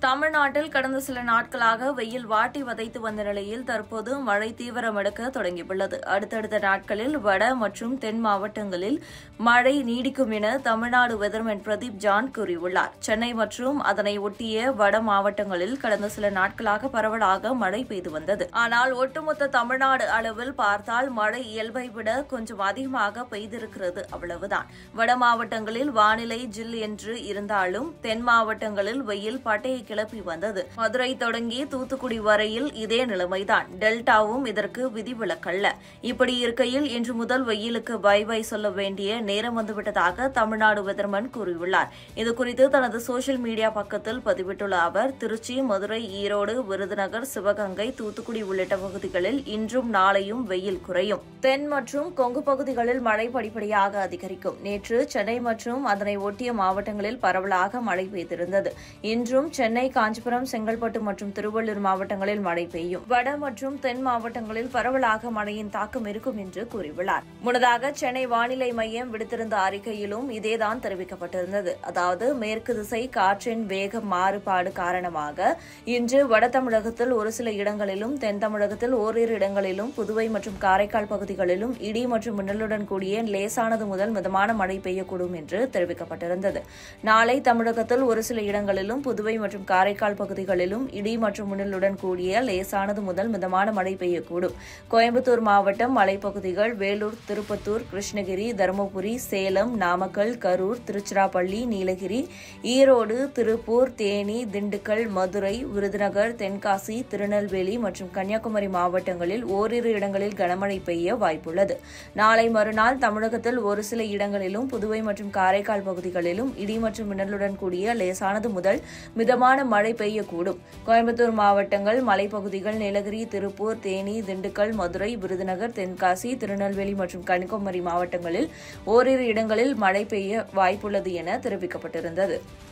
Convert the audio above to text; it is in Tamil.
தமிழ்நாட்டில் கடந்த சில நாட்களாக வெயில் வாட்டி வதைத்து வந்த நிலையில் தற்போது மழை தீவிரமெடுக்க தொடங்கியுள்ளது அடுத்தடுத்த நாட்களில் வட மற்றும் தென் மாவட்டங்களில் மழை நீடிக்கும் என தமிழ்நாடு வெதர்மேன் பிரதீப் ஜான் கூறியுள்ளார் சென்னை மற்றும் அதனை ஒட்டிய வட மாவட்டங்களில் கடந்த சில நாட்களாக பரவலாக மழை பெய்து வந்தது ஆனால் ஒட்டுமொத்த தமிழ்நாடு அளவில் பார்த்தால் மழை இயல்பை விட கொஞ்சம் அதிகமாக பெய்திருக்கிறது அவ்வளவுதான் வட மாவட்டங்களில் வானிலை ஜில் என்று இருந்தாலும் தென் மாவட்டங்களில் வெயில் பட்டையை கிளப்பி வந்தது மதுரை தொடங்கி தூத்துக்குடி வரையில் இதே நிலைமைதான் டெல்டாவும் இதற்கு விதிவிலக்கல்ல இப்படி இருக்கையில் இன்று முதல் வெயிலுக்கு பை பை சொல்ல வேண்டிய நேரம் வந்துவிட்டதாக தமிழ்நாடு வெதர்மன் கூறியுள்ளார் இதுகுறித்து தனது சோசியல் மீடியா பக்கத்தில் பதிவிட்டுள்ள அவர் திருச்சி மதுரை ஈரோடு விருதுநகர் சிவகங்கை தூத்துக்குடி உள்ளிட்ட பகுதிகளில் இன்றும் நாளையும் வெயில் குறையும் தென் மற்றும் கொங்கு பகுதிகளில் மழை படிப்படியாக அதிகரிக்கும் நேற்று சென்னை மற்றும் அதனை ஒட்டிய மாவட்டங்களில் பரவலாக மழை பெய்திருந்தது இன்றும் சென்னை காஞ்சிபுரம் செங்கல்பட்டு மற்றும் திருவள்ளூர் மாவட்டங்களில் மழை பெய்யும் வட மற்றும் தென் மாவட்டங்களில் பரவலாக மழையின் தாக்கம் இருக்கும் என்று கூறியுள்ளார் முன்னதாக சென்னை வானிலை மையம் விடுத்திருந்த அறிக்கையிலும் இதேதான் தெரிவிக்கப்பட்டிருந்தது அதாவது மேற்கு திசை காற்றின் வேக மாறுபாடு காரணமாக இன்று வட தமிழகத்தில் ஒரு சில இடங்களிலும் தென் தமிழகத்தில் ஓரிரு இடங்களிலும் புதுவை மற்றும் காரைக்கால் பகுதிகளிலும் இடி மற்றும் மின்னலுடன் கூடிய லேசானது முதல் மிதமான மழை பெய்யக்கூடும் என்று தெரிவிக்கப்பட்டிருந்தது நாளை தமிழகத்தில் ஒரு சில இடங்களிலும் புதுவை மற்றும் காரைக்கால் பகுதிகளிலும் இடி மற்றும் மின்னலுடன் கூடிய லேசானது முதல் மிதமான மழை பெய்யக்கூடும் கோயம்புத்தூர் மாவட்டம் மலைப்பகுதிகள் வேலூர் திருப்பத்தூர் கிருஷ்ணகிரி தருமபுரி சேலம் நாமக்கல் கரூர் திருச்சிராப்பள்ளி நீலகிரி ஈரோடு திருப்பூர் தேனி திண்டுக்கல் மதுரை விருதுநகர் தென்காசி திருநெல்வேலி மற்றும் கன்னியாகுமரி மாவட்டங்களில் ஓரிரு இடங்களில் கனமழை பெய்ய வாய்ப்புள்ளது நாளை மறுநாள் தமிழகத்தில் ஒரு சில இடங்களிலும் புதுவை மற்றும் காரைக்கால் பகுதிகளிலும் இடி மற்றும் மின்னலுடன் கூடிய லேசானது முதல் மிதமான மழை பெய்யக்கூடும் கோயம்புத்தூர் மாவட்டங்கள் மலைப்பகுதிகள் நீலகிரி திருப்பூர் தேனி திண்டுக்கல் மதுரை விருதுநகர் தென்காசி திருநெல்வேலி மற்றும் கன்னியாகுமரி மாவட்டங்களில் ஓரிரு இடங்களில் மழை பெய்ய வாய்ப்புள்ளது என தெரிவிக்கப்பட்டிருந்தது